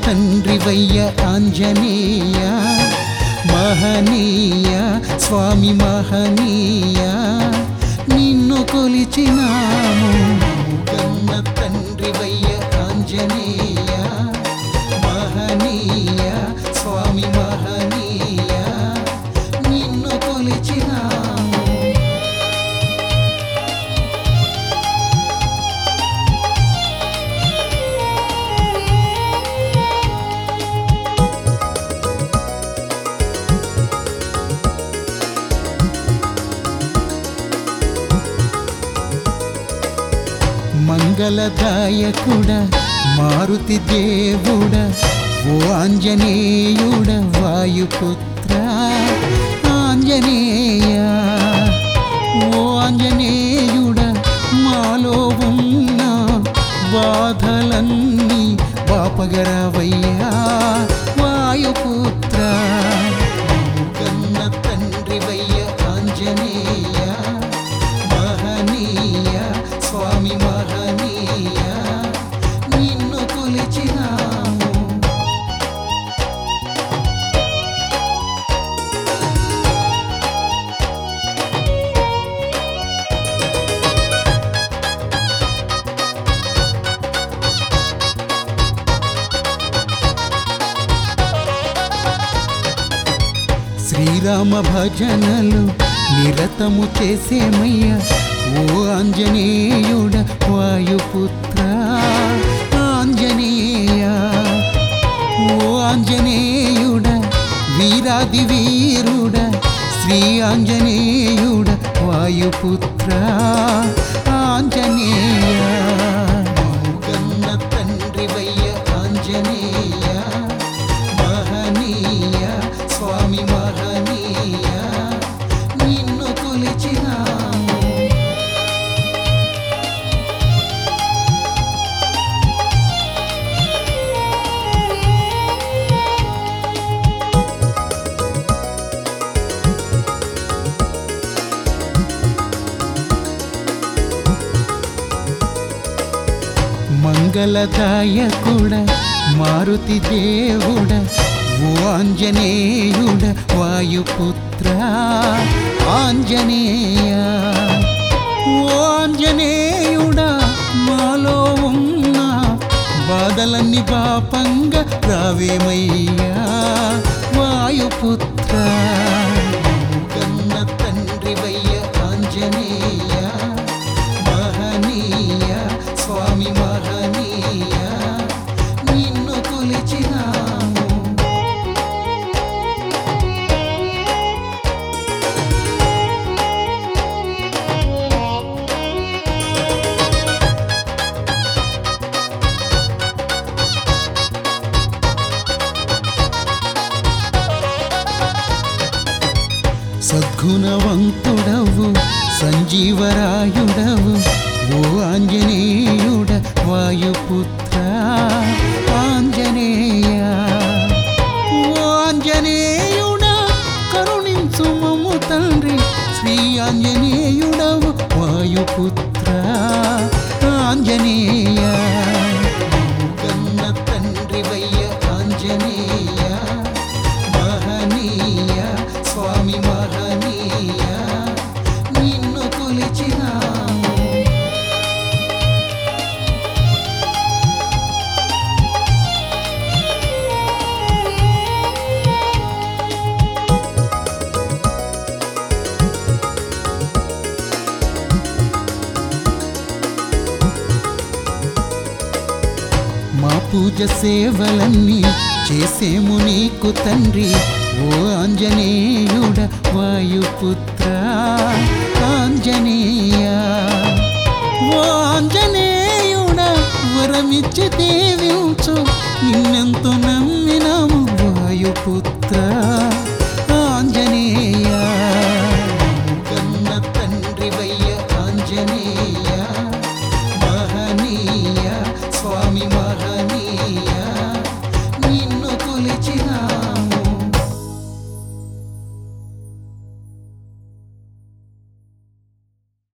తండ్రివయ్య ఆంజనేయ మహనీయ స్వామి మహనీయ నిన్ను కొలిచినాము కన్న తండ్రివయ్య ఆంజనేయ మహనీయ స్వామి మహనీయ నిన్ను కొలిచినాము మంగళదాయకుడ మారుతి దేవుడ ఓ ఆంజనేయుడ వాయుపుత్ర ఆంజనేయ ఓ ఆంజనేయుడ మాలో ఉన్న బాధలన్నీ బాపగరవయ్యా వాయుపుత్ర కన్న తండ్రివయ్య ఆంజనేయ మహనీయ స్వామి మహనీయ నిన్ను కొలిచినాము శ్రీరామ భజనలు నిరతము చేసేమయ్య ఓ ఆంజనేయుడ వాయుపుత్ర ఆంజనేయ ఓ ఆంజనేయుడ వీరాది వీరుడ శ్రీ ఆంజనేయుడ వాయుపుత్ర ఆంజనేయ కన్న తండ్రివయ్య ఆంజనేయ మహనీయ స్వామి మహనీయ నిన్ను కొలిచినాము మంగళదాయకుడ మారుతి దేవుడ ఓ ఆంజనేయుడ వాయుపుత్ర ఆంజనేయ ఓ ఆంజనేయుడ మాలో ఉన్న బాధలన్నీ పాపంగ రావేమయ్యా వాయుపుత్ర కన్న తండ్రివయ్య ఆంజనేయ మహనీయ స్వామి మహనీయ నిన్ను కొలిచినాము సద్గుణవంతుడవు సంజీవరాయుడవు ఓ ఆంజనేయుడ వాయుపుత్ర ఆంజనేయ ఓ ఆంజనేయుడ కరుణించు మమ్ము తండ్రి శ్రీ ఆంజనేయుడవు వాయుపుత్ర ఆంజనేయ కన్న తండ్రివయ్య ఆంజనేయ మహనీయ స్వామి మహనీయ నిన్ను కొలిచినాము మా పూజ సేవలన్నీ చేసేము నీకు తండ్రి ఓ ఆంజనేయుడ వాయుపుత్ర ఆంజనేయ